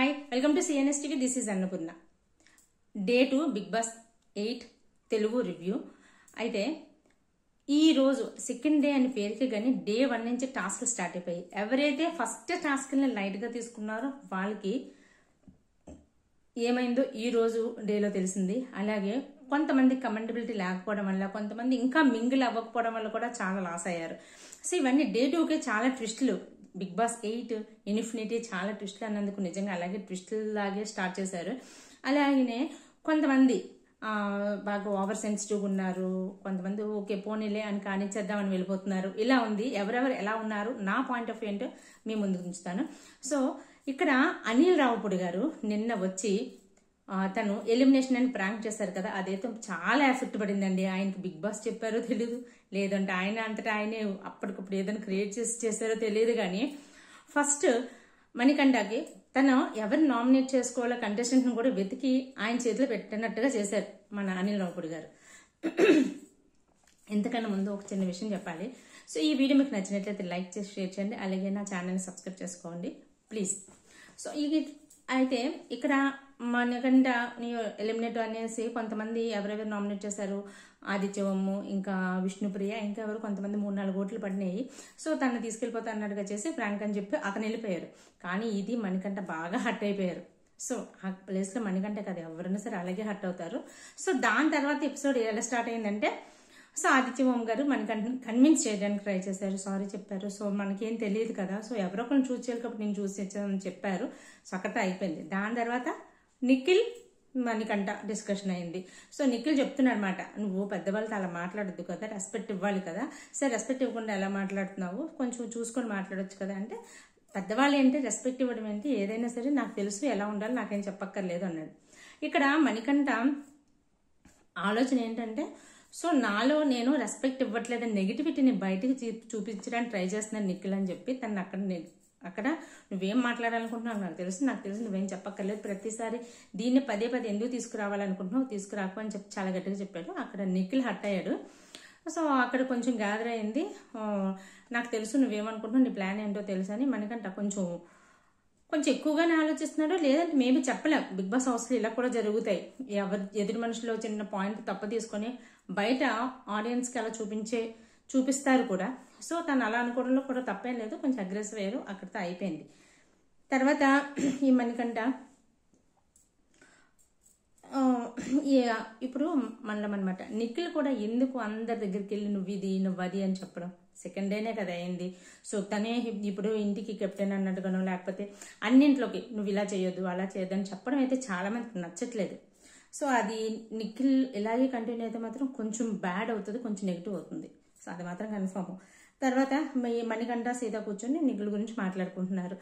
hi welcome to CNS TV this is Annapurna day two Bigg Boss eight Telugu review అయితే ఈ రోజు second day అని పేరుకి కానీ డే వన్ నుంచి టాస్క్ స్టార్ట్ అయిపోయాయి ఎవరైతే ఫస్ట్ టాస్క్ని లైట్గా తీసుకున్నారో వాళ్ళకి ఏమైందో ఈ రోజు డేలో తెలిసింది అలాగే కొంతమంది కమెంటబిలిటీ లేకపోవడం వల్ల కొంతమంది ఇంకా మింగిల్ అవ్వకపోవడం వల్ల కూడా చాలా లాస్ అయ్యారు సో ఇవన్నీ డే టూకే చాలా ట్విస్టులు బిగ్ బాస్ ఎయిట్ ఇన్ఫినిటీ చాలా ట్విస్టులు అన్నందుకు నిజంగా అలాగే ట్విస్టులు లాగే స్టార్ట్ చేశారు అలాగనే కొంతమంది ఆ, బాగా ఓవర్ సెన్సిటివ్ ఉన్నారు కొంతమంది ఓకే పోనీలే అని కానిచ్చేద్దామని వెళ్ళిపోతున్నారు ఇలా ఉంది ఎవరెవరు ఎలా ఉన్నారు నా పాయింట్ ఆఫ్ వ్యూ ఏంటో మీ ముందుకు ఉంచుతాను సో ఇక్కడ అనిల్ రావుపూడి గారు నిన్న వచ్చి ఆ, తను ఎలిమినేషన్ అని ప్రాంక్ చేశారు కదా అదైతే చాలా ఎఫెక్ట్ పడిందండి ఆయనకి బిగ్ బాస్ చెప్పారో తెలియదు లేదంటే ఆయన అంతటా ఆయనే అప్పటికప్పుడు ఏదైనా క్రియేట్ చేసి చేశారో తెలియదు కానీ ఫస్ట్ మణికంఠకి తను ఎవరిని నామినేట్ చేసుకోవాలో కంటెస్టెంట్ని కూడా వెతికి ఆయన చేతిలో పెట్టినట్టుగా చేశారు మన అనిల్ రావుపూడి గారు ఎంతకన్నా ముందు ఒక చిన్న విషయం చెప్పాలి సో ఈ వీడియో మీకు నచ్చినట్లయితే లైక్ చేసి షేర్ చేయండి అలాగే నా ఛానల్ని సబ్స్క్రైబ్ చేసుకోండి ప్లీజ్ సో ఇది అయితే ఇక్కడ మనకంట ఎలిమినేట్ అనేసి కొంతమంది ఎవరెవరు నామినేట్ చేశారు ఆదిత్యవమ్ము ఇంకా విష్ణుప్రియ ఇంకా ఎవరు కొంతమంది మూడు నాలుగు ఓట్లు పడినాయి సో తను తీసుకెళ్ళిపోతా అన్నట్టుగా చేసి ఫ్రాంక్ అని చెప్పి అతను వెళ్ళిపోయారు కానీ ఇది మనకంట బాగా హట్ అయిపోయారు సో ఆ ప్లేస్లో మణికంట కదా ఎవరైనా సరే అలాగే హట్ అవుతారు సో దాని తర్వాత ఎపిసోడ్ ఎలా స్టార్ట్ అయిందంటే సో ఆదిత్య ఓం గారు మనకి కన్విన్స్ చేయడానికి ట్రై చేశారు సారీ చెప్పారు సో మనకేం తెలియదు కదా సో ఎవరో ఒకరిని చూసి చేయాలి నేను చూసి ఇచ్చానని చెప్పారు సో అక్కడితో అయిపోయింది దాని తర్వాత నిఖిల్ మనకంట డిస్కషన్ అయింది సో నిఖిల్ చెప్తున్నాడు అనమాట నువ్వు పెద్దవాళ్ళతో అలా మాట్లాడద్దు కదా రెస్పెక్ట్ ఇవ్వాలి కదా సరే రెస్పెక్ట్ ఇవ్వకుండా ఎలా మాట్లాడుతున్నావు కొంచెం చూసుకొని మాట్లాడొచ్చు కదా అంటే పెద్దవాళ్ళు ఏంటి రెస్పెక్ట్ ఇవ్వడం ఏంటి ఏదైనా సరే నాకు తెలుసు ఎలా ఉండాలి నాకేం చెప్పక్కర్లేదు అన్నాడు ఇక్కడ మణికంఠ ఆలోచన ఏంటంటే సో నాలో నేను రెస్పెక్ట్ ఇవ్వట్లేదని నెగిటివిటీని బయటికి చూ- చూపించడానికి ట్రై చేస్తున్నాను నిఖిల్ అని చెప్పి తను అక్కడ నె- అక్కడ నువ్వేం మాట్లాడాలనుకుంటున్నావు నాకు తెలుసు నాకు తెలుసు నువ్వేం చెప్పక్కర్లేదు ప్రతిసారి దీన్ని పదే పదే ఎందుకు తీసుకురావాలనుకుంటున్నావు తీసుకురాకు అని చెప్పి చాలా గట్టిగా చెప్పాడు అక్కడ నిఖిల్ హట్ అయ్యాడు సో అక్కడ కొంచెం గ్యాదర్ అయింది ఆ, నాకు తెలుసు నువ్వేమనుకుంటున్నావు నీ ప్లాన్ ఏంటో తెలుసు అని మనకంట కొంచెం కొంచెం ఎక్కువగానే ఆలోచిస్తున్నాడు లేదంటే మేబీ చెప్పలేం బిగ్ బాస్ హౌస్లో ఇలా కూడా జరుగుతాయి ఎవరు ఎదుటి మనుషులో చిన్న పాయింట్ తప్ప తీసుకొని బయట ఆడియన్స్కి అలా చూపించే చూపిస్తారు కూడా సో తను అలా అనుకోవడంలో కూడా తప్పేం లేదు కొంచెం అగ్రెసివ్ అయ్యారు అక్కడితో అయిపోయింది తర్వాత ఈ మణికంట ఆ, ఈ- ఇప్పుడు మనలం అనమాట నిఖిల్ కూడా ఎందుకు అందరి దగ్గరికి వెళ్ళి నువ్వు ఇది నువ్వు అది అని చెప్పడం సెకండ్ డేనే కదా అయింది సో తనే ఇప్పుడు ఇంటికి కెప్టెన్ అన్నట్టుగానో లేకపోతే అన్నింట్లోకి నువ్వు ఇలా చేయొద్దు అలా చేయొద్దు అని చెప్పడం అయితే చాలా మందికి నచ్చట్లేదు సో అది నిఖిల్ ఇలాగే కంటిన్యూ అయితే మాత్రం కొంచెం బ్యాడ్ అవుతుంది కొంచెం నెగిటివ్ అవుతుంది సో అది మాత్రం కన్ఫర్మ్ తర్వాత మీ- మణికంఠ సీత కూర్చొని నిఖిల్ గురించి మాట్లాడుకుంటున్నారు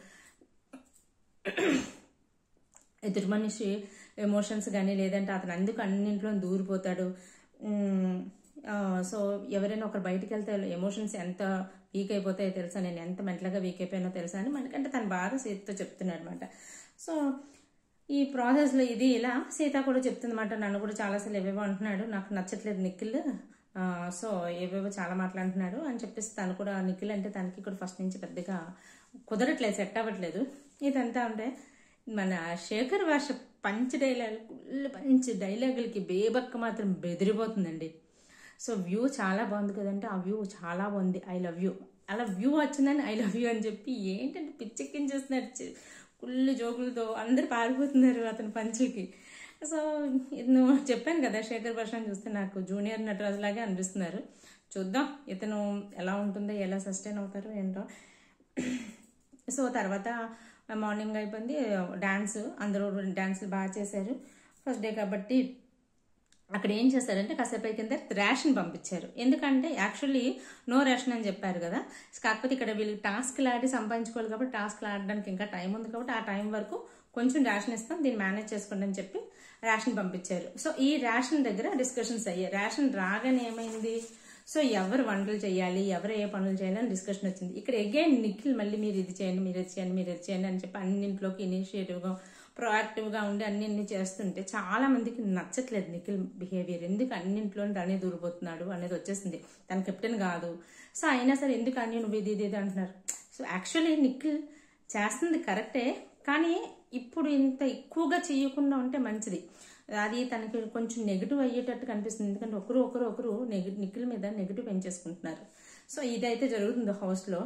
ఎదుటి మనిషి ఎమోషన్స్ కానీ లేదంటే అతను అందుకు అన్నింట్లో దూరిపోతాడు ఉమ్, ఆ, సో ఎవరైనా ఒకరు బయటికి వెళ్తే ఎమోషన్స్ ఎంత వీక్ అయిపోతాయో తెలుసా నేను ఎంత మెంటల్గా వీక్ అయిపోయానో తెలుసా అని మనకంటే తను బాగా సీతతో చెప్తున్నాడు అనమాట సో ఈ ప్రాసెస్లో ఇది ఇలా సీత కూడా చెప్తుందన్నమాట నన్ను కూడా చాలాసార్లు ఏవేవో అంటున్నాడు నాకు నచ్చట్లేదు నిఖిల్ ఆ, సో ఏవేవో చాలా మాట్లాడుతున్నాడు అని చెప్పేసి తను కూడా నిఖిల్ అంటే తనకి కూడా ఫస్ట్ నుంచి పెద్దగా కుదరట్లేదు సెట్ అవ్వట్లేదు ఇదంతా ఉంటే మన Shekhar Basha punch dialogue full punch డైలాగులకి బేబక్క మాత్రం బెదిరిపోతుందండి సో వ్యూ చాలా బాగుంది కదంటే ఆ వ్యూ చాలా బాగుంది ఐ లవ్ యూ అలా వ్యూ వచ్చిందని ఐ లవ్ యూ అని చెప్పి ఏంటంటే పిచ్చెక్కించేస్తున్నారు ఫుల్ జోకులతో అందరు పారిపోతున్నారు అతని పంచులకి సో ఇది నువ్వు చెప్పాను కదా శేఖర్ భాషను చూస్తే నాకు జూనియర్ నటరాజు లాగే అనిపిస్తున్నారు చూద్దాం ఇతను ఎలా ఉంటుందో ఎలా సస్టైన్ అవుతారో ఏంటో సో తర్వాత మార్నింగ్ అయిపోయింది డ్యాన్స్ అందరూ డ్యాన్స్లు బాగా చేశారు ఫస్ట్ డే కాబట్టి అక్కడ ఏం చేశారంటే కాసేపు కింద రేషన్ పంపించారు ఎందుకంటే యాక్చువల్లీ నో రేషన్ అని చెప్పారు కదా కాకపోతే ఇక్కడ వీళ్ళకి టాస్క్లు ఆడి సంపాదించుకోవాలి కాబట్టి టాస్క్లు ఆడడానికి ఇంకా టైం ఉంది కాబట్టి ఆ టైం వరకు కొంచెం రేషన్ ఇస్తాం దీన్ని మేనేజ్ చేసుకోండి అని చెప్పి రేషన్ పంపించారు సో ఈ రేషన్ దగ్గర డిస్కషన్స్ అయ్యాయి రేషన్ రాగానే ఏమైంది సో ఎవరు వంటలు చేయాలి ఎవరు ఏ పనులు చేయాలి అని డిస్కషన్ వచ్చింది ఇక్కడ అగైన్ నిఖిల్ మళ్ళీ మీరు ఇది చేయండి మీరు ఇది చేయండి మీరు ఇది చేయండి అని చెప్పి అన్నింట్లోకి ఇనిషియేటివ్గా ప్రొయాక్టివ్గా ఉండి అన్ని చేస్తుంటే చాలా మందికి నచ్చట్లేదు నిఖిల్ బిహేవియర్ ఎందుకు అన్నింట్లో తనే దూరిపోతున్నాడు అనేది వచ్చేసింది తన కెప్టెన్ కాదు సో అయినా సరే ఎందుకు అన్ని నువ్వు ఇది ఇది ఇది అంటున్నారు సో యాక్చువల్లీ నిఖిల్ చేస్తుంది కరెక్టే కానీ ఇప్పుడు ఇంత ఎక్కువగా చేయకుండా ఉంటే మంచిది అది తనకి కొంచెం నెగిటివ్ అయ్యేటట్టు కనిపిస్తుంది ఎందుకంటే ఒకరు ఒకరు ఒకరు నెగి నిఖిల్ మీద నెగిటివ్ పెంచేసుకుంటున్నారు సో ఇదైతే జరుగుతుంది హౌస్లో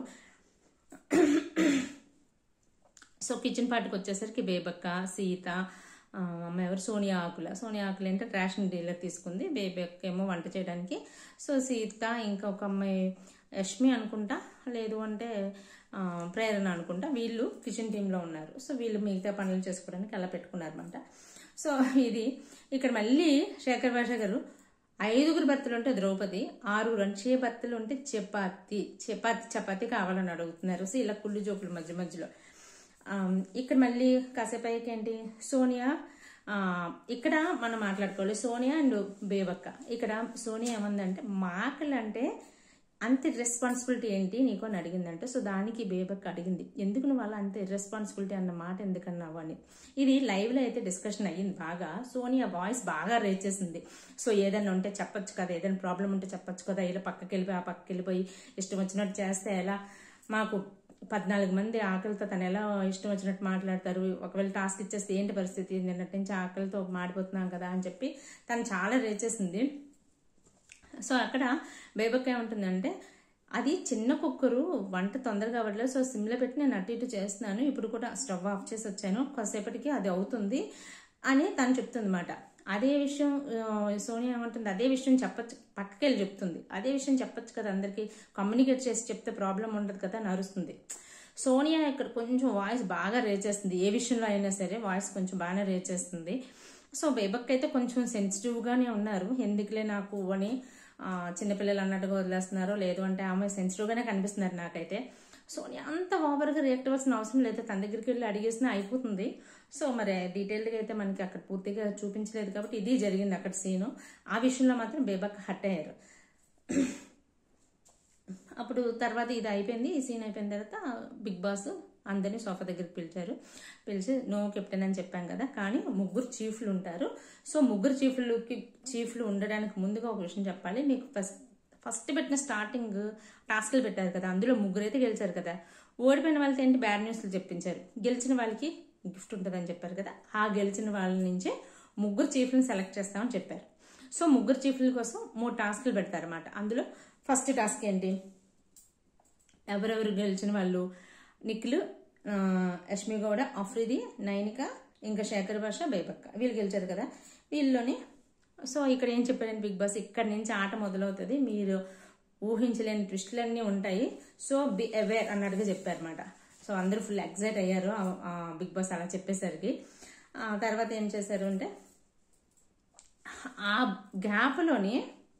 సో కిచెన్ పార్ట్కి వచ్చేసరికి బేబక్క సీత ఆ, అమ్మ ఎవరు సోనియా ఆకుల సోనియా ఆకుల అంటే రేషన్ డీలర్ తీసుకుంది బేబక్క ఏమో వంట చేయడానికి సో సీత ఇంకా ఒక అమ్మాయి యష్మి అనుకుంటా లేదు అంటే ఆ, ప్రేరణ అనుకుంటా వీళ్ళు కిచెన్ టీంలో ఉన్నారు సో వీళ్ళు మిగతా పనులు చేసుకోవడానికి అలా పెట్టుకున్నారన్నమాట సో ఇది ఇక్కడ మళ్ళీ శేఖర్ భాష గారు ఐదుగురు భర్తలు ఉంటే ద్రౌపది ఆరుగురు అంటే భర్తలు ఉంటే చపాతి చపాతి చపాతి కావాలని అడుగుతున్నారు సో ఇలా కుళ్ళు జోకులు మధ్య మధ్యలో ఆమ్, ఇక్కడ మళ్ళీ కాసేపు అయ్యాక ఏంటి సోనియా ఆ, ఇక్కడ మనం మాట్లాడుకోవాలి సోనియా అండ్ బేబక్క ఇక్కడ సోనియా ఏమందంటే మాకలు అంటే అంత రెస్పాన్సిబిలిటీ ఏంటి నీకు అని అడిగిందంటే సో దానికి బేబక్క అడిగింది ఎందుకు నువ్వు అలా అంత రెస్పాన్సిబిలిటీ అన్న మాట ఎందుకన్నావు అని ఇది లైవ్లో అయితే డిస్కషన్ అయ్యింది బాగా సోనియా వాయిస్ బాగా రేజ్ చేసింది సో ఏదైనా ఉంటే చెప్పొచ్చు కదా ఏదైనా ప్రాబ్లం ఉంటే చెప్పొచ్చు కదా ఇలా పక్కకి వెళ్ళిపోయి ఆ పక్కకి వెళ్ళిపోయి ఇష్టం వచ్చినట్టు చేస్తే ఎలా మాకు పద్నాలుగు మంది ఆకలితో తను ఎలా ఇష్టం వచ్చినట్టు మాట్లాడతారు ఒకవేళ టాస్క్ ఇచ్చేస్తే ఏంటి పరిస్థితి నిన్నటి నుంచి ఆకలితో మాడిపోతున్నాం కదా అని చెప్పి తను చాలా రేజ్ చేసింది సో అక్కడ బేబక్ ఏముంటుందంటే అది చిన్న కుక్కరు వంట తొందరగా అవ్వట్లేదు సో సిమ్లో పెట్టి నేను అటు ఇటు చేస్తున్నాను ఇప్పుడు కూడా స్టవ్ ఆఫ్ చేసి వచ్చాను కాసేపటికి అది అవుతుంది అని తను చెప్తుంది అనమాట అదే విషయం ఆ, సోనియా ఏమంటుంది అదే విషయం చెప్పచ్చు పక్కకెళ్ళి చెప్తుంది అదే విషయం చెప్పొచ్చు కదా అందరికీ కమ్యూనికేట్ చేసి చెప్తే ప్రాబ్లం ఉండదు కదా అని అరుస్తుంది సోనియా ఇక్కడ కొంచెం వాయిస్ బాగా రేజ్ చేస్తుంది ఏ విషయంలో అయినా సరే వాయిస్ కొంచెం బాగానే రేజ్ చేస్తుంది సో బేబక్ అయితే కొంచెం సెన్సిటివ్గానే ఉన్నారు ఎందుకులే నాకు అని ఆ, చిన్నపిల్లలు అన్నట్టుగా వదిలేస్తున్నారో లేదు అంటే ఆమె సెన్సిటివ్గానే కనిపిస్తున్నారు నాకైతే సోనియా అంత ఓవర్గా రియాక్ట్ అవ్వాల్సిన అవసరం లేదు తన దగ్గరికి వెళ్ళి అడిగేసినా అయిపోతుంది సో మరి డీటెయిల్డ్గా అయితే మనకి అక్కడ పూర్తిగా చూపించలేదు కాబట్టి ఇది జరిగింది అక్కడ సీను ఆ విషయంలో మాత్రం బేబక్ హట్ అయ్యారు అప్పుడు తర్వాత ఇది అయిపోయింది ఈ సీన్ అయిపోయిన తర్వాత బిగ్ బాస్ అందరినీ సోఫా దగ్గరికి పిలిచారు పిలిచి నో కెప్టెన్ అని చెప్పాం కదా కానీ ముగ్గురు చీఫ్లు ఉంటారు సో ముగ్గురు చీఫ్లకి చీఫ్లు ఉండడానికి ముందుగా ఒక విషయం చెప్పాలి మీకు ఫస్ట్ ఫస్ట్ పెట్టిన స్టార్టింగ్ టాస్క్లు పెట్టారు కదా అందులో ముగ్గురు అయితే గెలిచారు కదా ఓడిపోయిన వాళ్ళతో ఏంటి బ్యాడ్ న్యూస్లు చెప్పించారు గెలిచిన వాళ్ళకి గిఫ్ట్ ఉంటుందని చెప్పారు కదా ఆ గెలిచిన వాళ్ళ నుంచే ముగ్గురు చీఫ్లను సెలెక్ట్ చేస్తామని చెప్పారు సో ముగ్గురు చీఫ్ల కోసం మూడు టాస్క్లు పెడతారన్నమాట అందులో ఫస్ట్ టాస్క్ ఏంటి ఎవరెవరు గెలిచిన వాళ్ళు నిఖిల్ ఆ, యష్మి గౌడ అఫ్రిది నైనిక ఇంకా శేఖర్ భాష బేబక్క వీళ్ళు గెలిచారు కదా వీళ్ళలోని సో ఇక్కడ ఏం చెప్పారండి బిగ్ బాస్ ఇక్కడ నుంచి ఆట మొదలవుతుంది మీరు ఊహించలేని ట్విస్టులన్నీ ఉంటాయి సో బి అవేర్ అన్నట్టుగా చెప్పారన్నమాట సో అందరూ ఫుల్ ఎగ్జైట్ అయ్యారు ఆ- ఆ బిగ్ బాస్ అలా చెప్పేసరికి ఆ తర్వాత ఏం చేశారు అంటే ఆ గ్యాప్లోని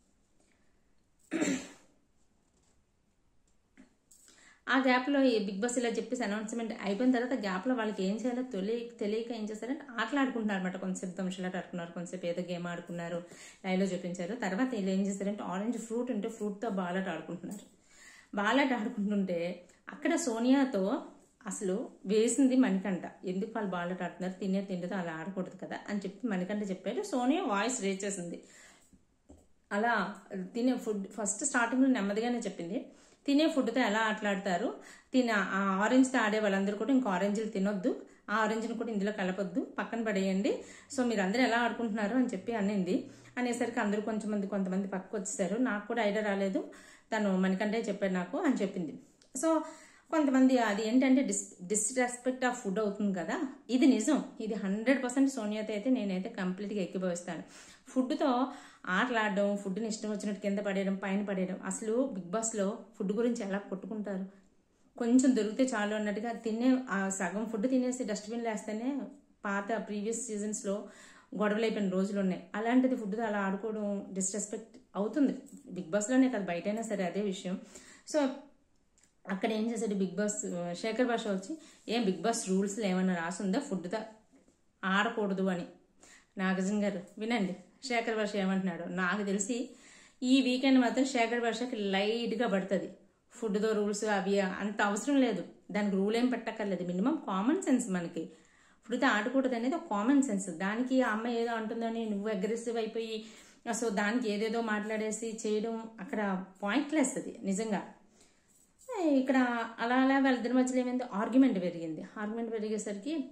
ఆ గ్యాప్లో ఈ బిగ్ బాస్ ఇలా చెప్పేసి అనౌన్స్మెంట్ అయిపోయిన తర్వాత గ్యాప్లో వాళ్ళకి ఏం చేయాలో తెలియ తెలియక ఏం చేస్తారంటే ఆటలు ఆడుకుంటున్నారు అనమాట కొంతసేపు తమషలాట ఆడుకున్నారు కొంతసేపు ఏదో గేమ్ ఆడుకున్నారు లైవ్లో చూపించారు తర్వాత వీళ్ళు ఏం చేస్తారంటే ఆరెంజ్ ఫ్రూట్ ఉంటే ఫ్రూట్తో బాలాట ఆడుకుంటున్నారు బాలాట ఆడుకుంటుంటే అక్కడ సోనియాతో అసలు వేసింది మణికంఠ ఎందుకు వాళ్ళు బాలాట ఆడుతున్నారు తినే తిండితో అలా ఆడకూడదు కదా అని చెప్పి మణికంఠ చెప్పారు సోనియా వాయిస్ రేజ్ చేసింది అలా తినే ఫుడ్ ఫస్ట్ స్టార్టింగ్లో నెమ్మదిగానే చెప్పింది తినే ఫుడ్తో ఎలా ఆటలాడతారు తిన ఆ ఆరెంజ్తో ఆడే వాళ్ళందరూ కూడా ఇంకా ఆరెంజ్లు తినొద్దు ఆ ఆరెంజ్ని కూడా ఇందులో కలపొద్దు పక్కన పడేయండి సో మీరు అందరూ ఎలా ఆడుకుంటున్నారు అని చెప్పి అనింది అనేసరికి అందరూ కొంచెం మంది కొంతమంది పక్కకు వచ్చేసారు నాకు కూడా ఐడియా రాలేదు తను మనకంటే చెప్పాడు నాకు అని చెప్పింది సో కొంతమంది అది ఏంటంటే డిస్ డిస్రెస్పెక్ట్ ఆఫ్ ఫుడ్ అవుతుంది కదా ఇది నిజం ఇది హండ్రెడ్ పర్సెంట్ సోనియాతో అయితే నేనైతే కంప్లీట్గా ఎక్కిపోయిస్తాను ఫుడ్తో ఆటలాడడం ఫుడ్ని ఇష్టం వచ్చినట్టు కింద పడేయడం పైన పడేయడం అసలు బిగ్ బాస్లో ఫుడ్ గురించి ఎలా కొట్టుకుంటారు కొంచెం దొరికితే చాలు అన్నట్టుగా తినే ఆ సగం ఫుడ్ తినేసి డస్ట్బిన్లో వేస్తేనే పాత ప్రీవియస్ సీజన్స్లో గొడవలు అయిపోయిన రోజులు ఉన్నాయి అలాంటిది ఫుడ్తో అలా ఆడుకోవడం డిస్రెస్పెక్ట్ అవుతుంది బిగ్ బాస్లోనే కదా బయటైనా సరే అదే విషయం సో అక్కడ ఏం చేశాడు బిగ్ బాస్ శేఖర్ భాష వచ్చి ఏం బిగ్ బాస్ రూల్స్లో ఏమైనా రాసుందా ఫుడ్తో ఆడకూడదు అని నాగార్జున గారు వినండి శేఖర్ భాష ఏమంటున్నాడు నాకు తెలిసి ఈ వీకెండ్ మాత్రం శేఖర్ భాషకి లైట్గా పడుతుంది ఫుడ్తో రూల్స్ అవి అంత అవసరం లేదు దానికి రూల్ ఏం పెట్టక్కర్లేదు మినిమం కామన్ సెన్స్ మనకి ఫుడ్తో ఆడకూడదు అనేది ఒక కామన్ సెన్స్ దానికి ఆ అమ్మాయి ఏదో అంటుందని నువ్వు అగ్రెసివ్ అయిపోయి సో దానికి ఏదేదో మాట్లాడేసి చేయడం అక్కడ పాయింట్లెస్ అది నిజంగా ఇక్కడ అలా అలా వాళ్ళిద్దరి మధ్యలో ఏమైంది ఆర్గ్యుమెంట్ పెరిగింది ఆర్గ్యుమెంట్ పెరిగేసరికి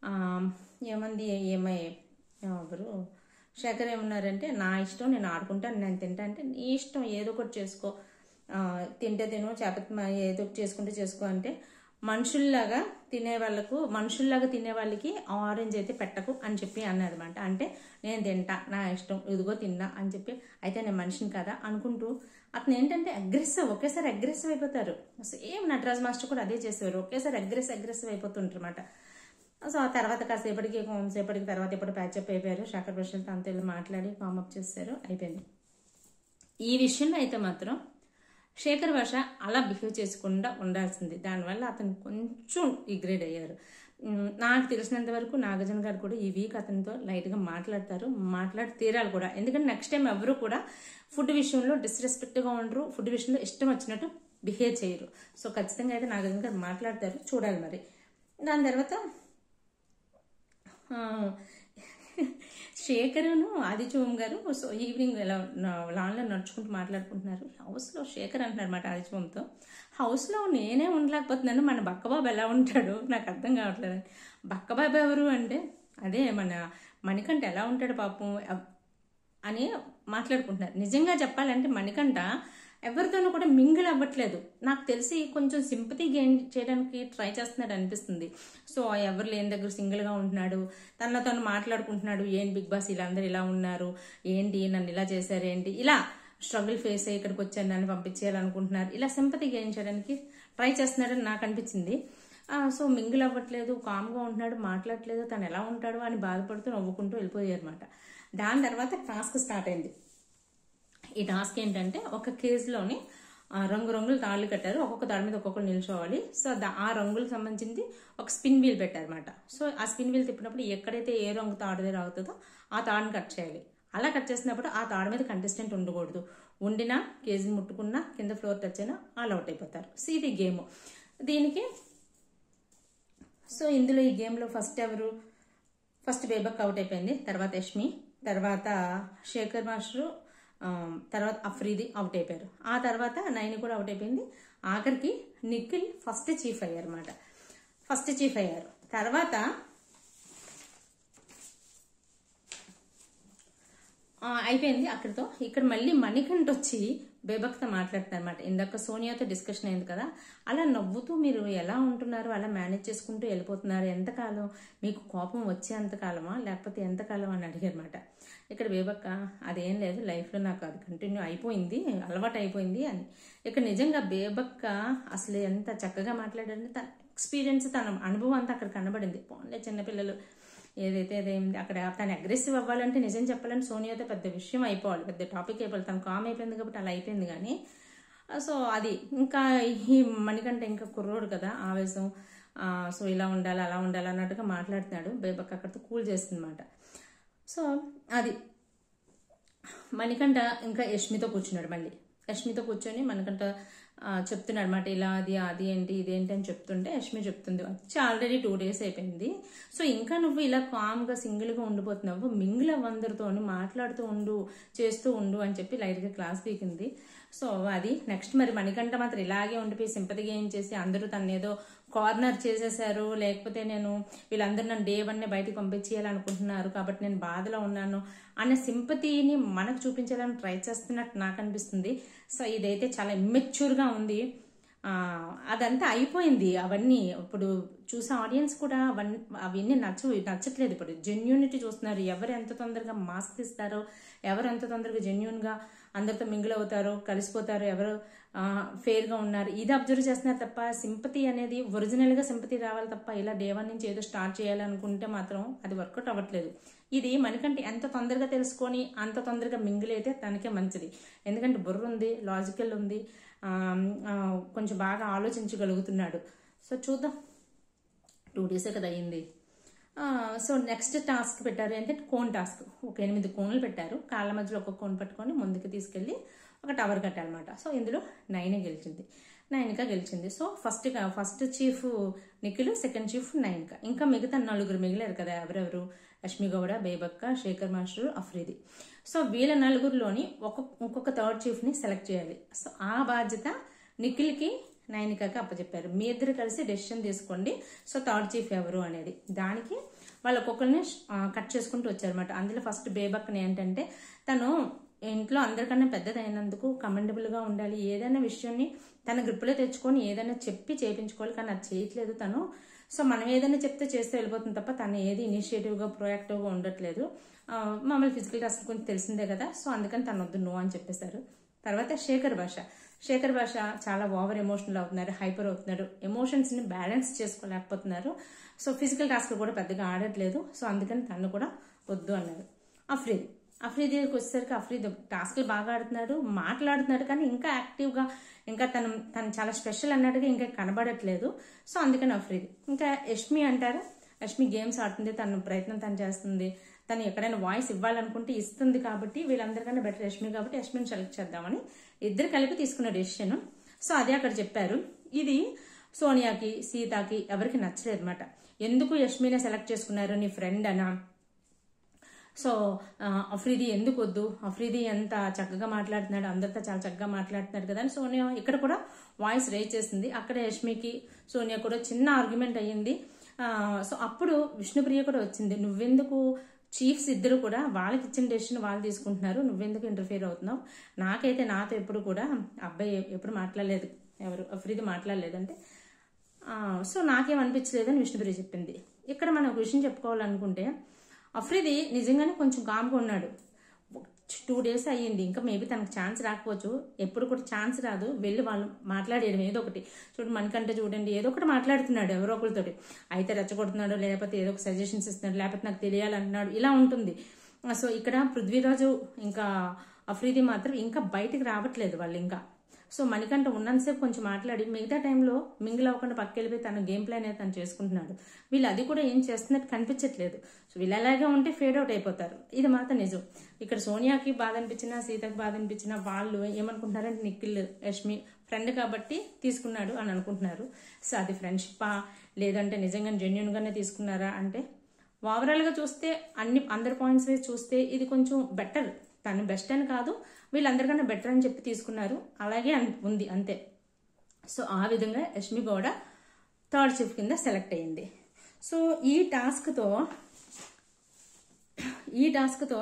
ఆ, ఏమంది ఏమై ఎవరు శేఖర్ ఏమన్నారంటే నా ఇష్టం నేను ఆడుకుంటాను నేను తింటా అంటే నీ ఇష్టం ఏదో ఒకటి చేసుకో ఆ, తింటే తిను చేప ఏదో ఒకటి చేసుకుంటే చేసుకో అంటే మనుషుల్లాగా తినే వాళ్ళకు మనుషుల్లాగా తినే వాళ్ళకి ఆరెంజ్ అయితే పెట్టకు అని చెప్పి అన్నదన్నమాట అంటే నేను తింటా నా ఇష్టం ఇదిగో తిన్నా అని చెప్పి అయితే నేను మనిషిని కదా అనుకుంటూ అతను ఏంటంటే అగ్రెసివ్ ఒకేసారి అగ్రెసివ్ అయిపోతారు సేమ్ నటరాజ్ మాస్టర్ కూడా అదే చేసేవారు ఒకేసారి అగ్రెసివ్ అగ్రెసివ్ అయిపోతుంటారు అనమాట సో ఆ తర్వాత కాసేపటికి కొంతసేపటికి తర్వాత ఎప్పుడు ప్యాచప్ అయిపోయారు శేఖర్ ప్రశ్నలతో అంత వెళ్ళి మాట్లాడి ఫార్మప్ చేశారు అయిపోయింది ఈ విషయంలో అయితే మాత్రం శేఖర్ భాష అలా బిహేవ్ చేసుకుండా ఉండాల్సింది దానివల్ల అతను కొంచెం డిగ్రేడ్ అయ్యారు ఉమ్, నాకు తెలిసినంత వరకు నాగార్జున గారు కూడా ఈ వీక్ అతనితో లైట్గా మాట్లాడతారు మాట్లాడి తీరాలి కూడా ఎందుకంటే నెక్స్ట్ టైం ఎవరు కూడా ఫుడ్ విషయంలో డిస్రెస్పెక్ట్గా ఉండరు ఫుడ్ విషయంలో ఇష్టం వచ్చినట్టు బిహేవ్ చేయరు సో ఖచ్చితంగా అయితే నాగార్జున గారు మాట్లాడతారు చూడాలి మరి దాని తర్వాత ఆ, శేఖరును ఆదిత్యవం గారు సో ఈవినింగ్ ఇలా లాన్లో నడుచుకుంటూ మాట్లాడుకుంటున్నారు హౌస్లో శేఖర్ అంటున్నారు అనమాట ఆదిత్యవంతో హౌస్లో నేనే ఉండలేకపోతున్నాను మన బక్కబాబు ఎలా ఉంటాడు నాకు అర్థం కావట్లేదు బక్కబాబు ఎవరు అంటే అదే మన మణికంఠ ఎలా ఉంటాడు పాపం ఎవ్- అని మాట్లాడుకుంటున్నారు నిజంగా చెప్పాలంటే మణికంఠ ఎవరితోనూ కూడా మింగిల్ అవ్వట్లేదు నాకు తెలిసి కొంచెం సింపతి గెయిన్ చేయడానికి ట్రై చేస్తున్నాడు అనిపిస్తుంది సో ఎవరు లేని దగ్గర సింగిల్గా ఉంటున్నాడు తనలో తను మాట్లాడుకుంటున్నాడు ఏంటి బిగ్ బాస్ ఇలా అందరు ఇలా ఉన్నారు ఏంటి నన్ను ఇలా చేశారు ఏంటి ఇలా స్ట్రగుల్ ఫేస్ అయ్యి ఇక్కడికి వచ్చాను నన్ను పంపించేయాలనుకుంటున్నారు ఇలా సింపతి గెయిన్ చేయడానికి ట్రై చేస్తున్నాడని నాకు అనిపించింది ఆ, సో మింగిల్ అవ్వట్లేదు కామ్గా ఉంటున్నాడు మాట్లాడట్లేదు తను ఎలా ఉంటాడు అని బాధపడుతూ నవ్వుకుంటూ వెళ్ళిపోయారు అనమాట దాని తర్వాత టాస్క్ స్టార్ట్ అయింది ఈ టాస్క్ ఏంటంటే ఒక కేసులోని ఆ, రంగు రంగులు తాళ్ళు కట్టారు ఒక్కొక్క తాడు మీద ఒక్కొక్కరు నిల్చోవాలి సో దా- ఆ రంగులకు సంబంధించింది ఒక స్పిన్ వీల్ పెట్టారన్నమాట సో ఆ స్పిన్ వీల్ తిప్పినప్పుడు ఎక్కడైతే ఏ రంగు తాడు దగ్గర అవుతుందో ఆ తాడుని కట్ చేయాలి అలా కట్ చేసినప్పుడు ఆ తాడు మీద కంటెస్టెంట్ ఉండకూడదు ఉండినా కేజీని ముట్టుకున్నా కింద ఫ్లోర్ టచ్ అయినా ఆల్ అవుట్ అయిపోతారు సో ఇది గేమ్ దీనికి సో ఇందులో ఈ గేమ్లో ఫస్ట్ ఎవరు ఫస్ట్ బేబక్ అవుట్ అయిపోయింది తర్వాత యష్మి తర్వాత శేఖర్ మాస్టరు ఆ, తర్వాత అఫ్రీది అవుట్ అయిపోయారు ఆ తర్వాత నైని కూడా అవుట్ అయిపోయింది ఆఖరికి నిఖిల్ ఫస్ట్ చీఫ్ అయ్యారు అనమాట ఫస్ట్ చీఫ్ అయ్యారు తర్వాత ఆ, అయిపోయింది అక్కడితో ఇక్కడ మళ్ళీ మణికంఠ వచ్చి బేబక్తో మాట్లాడుతున్నారు అనమాట ఇందాక సోనియాతో డిస్కషన్ అయింది కదా అలా నవ్వుతూ మీరు ఎలా ఉంటున్నారు అలా మేనేజ్ చేసుకుంటూ వెళ్ళిపోతున్నారు ఎంతకాలం మీకు కోపం వచ్చేంత కాలమా లేకపోతే ఎంతకాలం అని అడిగారు అనమాట ఇక్కడ బేబక్క అదేం లేదు లైఫ్లో నాకు అది కంటిన్యూ అయిపోయింది అలవాటు అయిపోయింది అని ఇక్కడ నిజంగా బేబక్క అసలు ఎంత చక్కగా మాట్లాడారంటే తన ఎక్స్పీరియన్స్ తన అనుభవం అంతా అక్కడ కనబడింది పోన్లే చిన్నపిల్లలు ఏదైతే అదేంది అక్కడ తను అగ్రెసివ్ అవ్వాలంటే నిజం చెప్పాలంటే సోనియాతో పెద్ద విషయం అయిపోవాలి పెద్ద టాపిక్ అయిపోవాలి తను కామ్ అయిపోయింది కాబట్టి అలా అయిపోయింది కానీ సో అది ఇంకా ఈ మణికంట ఇంకా కుర్రోడు కదా ఆవేశం ఆ, సో ఇలా ఉండాలి అలా ఉండాలి అన్నట్టుగా మాట్లాడుతున్నాడు బేబక్ అక్కడితో కూల్ చేస్తుందన్నమాట సో అది మణికంఠ ఇంకా యష్మితో కూర్చున్నాడు మళ్ళీ యష్మితో కూర్చొని మణికంఠ ఆ, చెప్తున్నాడు అనమాట ఇలా అది అది ఏంటి ఇదేంటి అని చెప్తుంటే యష్మి చెప్తుంది వచ్చి ఆల్రెడీ టూ డేస్ అయిపోయింది సో ఇంకా నువ్వు ఇలా కామ్గా సింగిల్గా ఉండిపోతున్నావు మింగిల్ అందరితో మాట్లాడుతూ ఉండు చేస్తూ ఉండు అని చెప్పి లైట్గా క్లాస్ పీకింది సో అది నెక్స్ట్ మరి మణికంఠ మాత్రం ఇలాగే ఉండిపోయి సింపతి గేమ్ చేసి అందరూ తను ఏదో కార్నర్ చేసేసారు లేకపోతే నేను వీళ్ళందరూ నన్ను డే వన్నే బయటకు పంపించేయాలనుకుంటున్నారు కాబట్టి నేను బాధలో ఉన్నాను అనే సింపతిని మనకు చూపించాలని ట్రై చేస్తున్నట్టు నాకు అనిపిస్తుంది సో ఇదైతే చాలా ఇమ్మెచ్యూర్గా ఉంది ఆ, అదంతా అయిపోయింది అవన్నీ ఇప్పుడు చూసే ఆడియన్స్ కూడా అవన్నీ అవన్నీ నచ్చ నచ్చట్లేదు ఇప్పుడు జెన్యూనిటీ చూస్తున్నారు ఎవరు ఎంత తొందరగా మాస్క్ తీస్తారో ఎవరు ఎంత తొందరగా జెన్యున్గా అందరితో మింగిల్ అవుతారో కలిసిపోతారో ఎవరు ఫేర్గా ఉన్నారు ఇది అబ్జర్వ్ చేస్తున్నారు తప్ప సింపతి అనేది ఒరిజినల్గా సింపతి రావాలి తప్ప ఇలా డే వన్ నుంచి ఏదో స్టార్ట్ చేయాలనుకుంటే మాత్రం అది వర్కౌట్ అవ్వట్లేదు ఇది మనకంటే ఎంత తొందరగా తెలుసుకొని అంత తొందరగా మింగిల్ అయితే తనకే మంచిది ఎందుకంటే బుర్ర ఉంది లాజికల్ ఉంది ఆ, ఆ, కొంచెం బాగా ఆలోచించగలుగుతున్నాడు సో చూద్దాం టూ డేసే కదా అయ్యింది ఆ, సో నెక్స్ట్ టాస్క్ పెట్టారు ఏంటంటే కోన్ టాస్క్ ఒక ఎనిమిది కోన్లు పెట్టారు కాళ్ళ మధ్యలో ఒక కోన్ పట్టుకొని ముందుకు తీసుకెళ్ళి ఒక టవర్ కట్టాలన్నమాట సో ఇందులో నైనే గెలిచింది నైన్కా గెలిచింది so first first chief Nikhil second chief Nainika ఇంకా మిగతా నలుగురు మిగిలారు కదా ఎవరెవరు లక్ష్మి గౌడ బేబక్క శేఖర్ మాస్టర్ అఫ్రీది సో వీళ్ళ నలుగురిలోని ఒక్కొక్క ఇంకొక థర్డ్ చీఫ్ని సెలెక్ట్ చేయాలి సో ఆ బాధ్యత నిఖిల్కి నైనికాకి అప్పచెప్పారు మీ ఇద్దరు కలిసి డెసిషన్ తీసుకోండి సో థర్డ్ చీఫ్ ఎవరు అనేది దానికి వాళ్ళు ఒక్కొక్కరిని కట్ చేసుకుంటూ వచ్చారన్నమాట అందులో ఫస్ట్ బేబక్కని ఏంటంటే తను ఇంట్లో అందరికన్నా పెద్దదైనందుకు కమెండబుల్గా ఉండాలి ఏదైనా విషయాన్ని తన గ్రిప్పులో తెచ్చుకొని ఏదైనా చెప్పి చేయించుకోవాలి కానీ అది చేయట్లేదు తను సో మనం ఏదైనా చెప్తే చేస్తే వెళ్ళిపోతుంది తప్ప తను ఏది ఇనిషియేటివ్గా ప్రొయాక్టివ్గా ఉండట్లేదు ఆ, మామూలు ఫిజికల్ టాస్క్ గురించి తెలిసిందే కదా సో అందుకని తను వద్దు నో అని చెప్పేశారు తర్వాత శేఖర్ భాష శేఖర్ భాష చాలా ఓవర్ ఎమోషనల్ అవుతున్నారు హైపర్ అవుతున్నారు ఎమోషన్స్ని బ్యాలెన్స్ చేసుకోలేకపోతున్నారు సో ఫిజికల్ టాస్క్ కూడా పెద్దగా ఆడట్లేదు సో అందుకని తను కూడా వద్దు అన్నారు అఫ్రీద్ అఫ్రీద్ దగ్గరికి వచ్చేసరికి అఫ్రీద్ టాస్క్లు బాగా ఆడుతున్నాడు మాట్లాడుతున్నాడు కానీ ఇంకా యాక్టివ్గా ఇంకా తను తను చాలా స్పెషల్ అన్నట్టుగా ఇంకా కనబడట్లేదు సో అందుకని అఫ్రీద్ ఇంకా యష్మి అంటారు యష్మి గేమ్స్ ఆడుతుంది తన ప్రయత్నం తను చేస్తుంది తను ఎక్కడైనా వాయిస్ ఇవ్వాలనుకుంటే ఇస్తుంది కాబట్టి వీళ్ళందరికన్నా బెటర్ యష్మి కాబట్టి యష్మిని సెలెక్ట్ చేద్దామని ఇద్దరు కలిపి తీసుకున్న డెసిషన్ సో అదే అక్కడ చెప్పారు ఇది సోనియాకి సీతాకి ఎవరికి నచ్చలేదు అనమాట ఎందుకు యష్మినే సెలెక్ట్ చేసుకున్నారు నీ ఫ్రెండ్ అనా సో ఆ, అఫ్రీది ఎందుకు వద్దు అఫ్రీది ఎంత చక్కగా మాట్లాడుతున్నాడు అందరితో చాలా చక్కగా మాట్లాడుతున్నాడు కదా అని సోనియా ఇక్కడ కూడా వాయిస్ రేజ్ చేసింది అక్కడ యష్మికి సోనియా కూడా చిన్న ఆర్గ్యుమెంట్ అయ్యింది ఆ, సో అప్పుడు విష్ణుప్రియ కూడా వచ్చింది నువ్వెందుకు చీఫ్స్ ఇద్దరు కూడా వాళ్ళకి ఇచ్చిన డెసిషన్ వాళ్ళు తీసుకుంటున్నారు నువ్వెందుకు ఇంటర్ఫియర్ అవుతున్నావు నాకైతే నాతో ఎప్పుడు కూడా అబ్బాయి ఎప్పుడు మాట్లాడలేదు ఎవరు అఫ్రీది మాట్లాడలేదు అంటే ఆ, సో నాకేం అనిపించలేదని విష్ణుప్రియ చెప్పింది ఇక్కడ మనం ఒక విషయం చెప్పుకోవాలనుకుంటే అఫ్రీది నిజంగానే కొంచెం కామ్గా ఉన్నాడు టూ డేస్ అయ్యింది ఇంకా మేబీ తనకు ఛాన్స్ రాకపోవచ్చు ఎప్పుడు కూడా ఛాన్స్ రాదు వెళ్ళి వాళ్ళు మాట్లాడేయడం ఏదో ఒకటి చూడు మనకంటే చూడండి ఏదో ఒకటి మాట్లాడుతున్నాడు ఎవరో ఒకరితోటి అయితే రెచ్చగొడుతున్నాడు లేకపోతే ఏదో ఒక సజెషన్స్ ఇస్తున్నాడు లేకపోతే నాకు తెలియాలంటున్నాడు ఇలా ఉంటుంది సో ఇక్కడ పృథ్వీరాజు ఇంకా అఫ్రీది మాత్రం ఇంకా బయటికి రావట్లేదు వాళ్ళు ఇంకా సో మణికంఠ ఉన్నంతసేపు కొంచెం మాట్లాడి మిగతా టైంలో మింగిల్ అవ్వకుండా పక్కెళ్ళిపోయి తన గేమ్ ప్లాన్ అయితే తను చేసుకుంటున్నాడు వీళ్ళు అది కూడా ఏం చేస్తున్నట్టు కనిపించట్లేదు సో వీళ్ళు అలాగే ఉంటే ఫేడ్ అవుట్ అయిపోతారు ఇది మాత్రం నిజం ఇక్కడ సోనియాకి బాధ అనిపించినా సీతకి బాధ అనిపించినా వాళ్ళు ఏమనుకుంటున్నారంటే నిఖిల్ యష్మి ఫ్రెండ్ కాబట్టి తీసుకున్నాడు అని అనుకుంటున్నారు సో అది ఫ్రెండ్షిప్పా లేదంటే నిజంగా జెన్యున్గానే తీసుకున్నారా అంటే ఓవరాల్గా చూస్తే అన్ని అందరి పాయింట్స్ వైజ్ చూస్తే ఇది కొంచెం బెటర్ తను బెస్ట్ అని కాదు వీళ్ళందరికన్నా బెటర్ అని చెప్పి తీసుకున్నారు అలాగే అన్- ఉంది అంతే సో ఆ విధంగా యష్మి గౌడ థర్డ్ చీఫ్ కింద సెలెక్ట్ అయ్యింది సో ఈ టాస్క్తో ఈ టాస్క్తో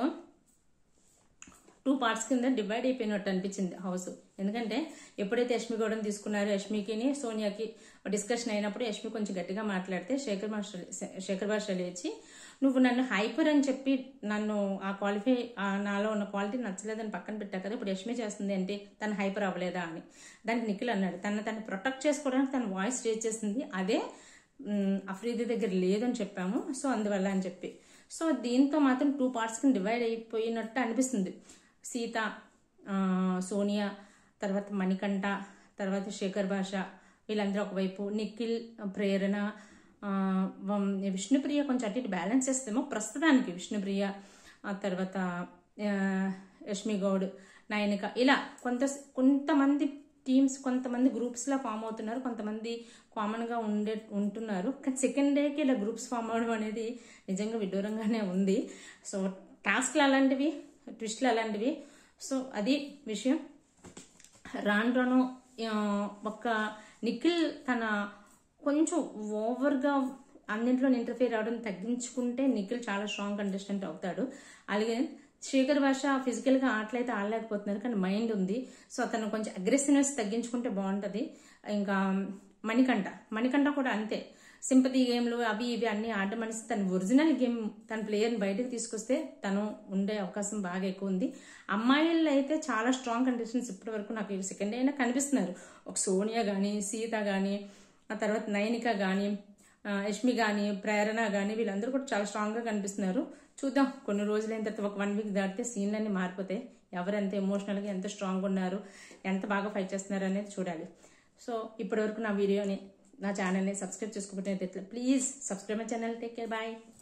టూ పార్ట్స్ కింద డివైడ్ అయిపోయినట్టు అనిపించింది హౌస్ ఎందుకంటే ఎప్పుడైతే యష్మి గౌడని తీసుకున్నారో యష్మికిని సోనియాకి డిస్కషన్ అయినప్పుడు యష్మి కొంచెం గట్టిగా మాట్లాడితే శేఖర్ మాస్టర్ శేఖర్ భాష లేచి నువ్వు నన్ను హైపర్ అని చెప్పి నన్ను ఆ క్వాలిఫై నాలో ఉన్న క్వాలిటీ నచ్చలేదని పక్కన పెట్టా కదా ఇప్పుడు యష్మి చేస్తుంది ఏంటి తను హైపర్ అవ్వలేదా అని దానికి నిఖిల్ అన్నాడు తను తను ప్రొటెక్ట్ చేసుకోవడానికి తన వాయిస్ రేజ్ చేసింది అదే మ్, అఫ్రీది దగ్గర లేదని చెప్పాము సో అందువల్ల అని చెప్పి సో దీంతో మాత్రం టూ పార్ట్స్ కింద డివైడ్ అయిపోయినట్టు అనిపిస్తుంది సీత ఆ, సోనియా తర్వాత మణికంఠ తర్వాత శేఖర్ భాష వీళ్ళందరూ ఒకవైపు నిఖిల్ ప్రేరణ ఆ, వం- విష్ణుప్రియ కొంచెం అటు ఇటు బ్యాలెన్స్ చేస్తేమో ప్రస్తుతానికి విష్ణుప్రియ ఆ తర్వాత ఆ, యష్మి గౌడ్ నయనిక ఇలా కొంత కొంతమంది టీమ్స్ కొంతమంది గ్రూప్స్లా ఫామ్ అవుతున్నారు కొంతమంది కామన్గా ఉండే ఉంటున్నారు కానీ సెకండ్ డేకి ఇలా గ్రూప్స్ ఫామ్ అవడం అనేది నిజంగా విడ్డూరంగానే ఉంది సో టాస్క్లు అలాంటివి ట్విస్ట్లు అలాంటివి సో అది విషయం రాను రాను ఆ, ఒక నిఖిల్ తన కొంచెం ఓవర్గా అన్నింటిలో ఇంటర్ఫియర్ అవడం తగ్గించుకుంటే నిఖిల్ చాలా స్ట్రాంగ్ కంటెస్టెంట్ అవుతాడు అలాగే శేఖర్ భాష ఫిజికల్గా ఆటలైతే ఆడలేకపోతున్నారు కానీ మైండ్ ఉంది సో అతను కొంచెం అగ్రెసివ్నెస్ తగ్గించుకుంటే బాగుంటుంది ఇంకా మణికంఠ మణికంఠ కూడా అంతే సింపతి గేమ్లు అవి ఇవి అన్ని ఆడడం అనేసి తన ఒరిజినల్ గేమ్ తన ప్లేయర్ని బయటకు తీసుకొస్తే తను ఉండే అవకాశం బాగా ఎక్కువ ఉంది అమ్మాయిల్లో అయితే చాలా స్ట్రాంగ్ కండిషన్స్ ఇప్పటి వరకు నాకు సెకండ్ అయినా కనిపిస్తున్నారు ఒక సోనియా కానీ సీత కానీ ఆ తర్వాత నయనిక కానీ యష్మి కానీ ప్రేరణ కానీ వీళ్ళందరూ కూడా చాలా స్ట్రాంగ్గా కనిపిస్తున్నారు చూద్దాం కొన్ని రోజులైన తర్వాత ఒక వన్ వీక్ దాటితే సీన్లన్నీ మారిపోతాయి ఎవరు ఎంత ఎమోషనల్గా ఎంత స్ట్రాంగ్ ఉన్నారు ఎంత బాగా ఫైట్ చేస్తున్నారు అనేది చూడాలి సో ఇప్పటివరకు నా వీడియోని నా ఛానల్ని సబ్స్క్రైబ్ చేసుకోకపోతే please subscribe my channel take care bye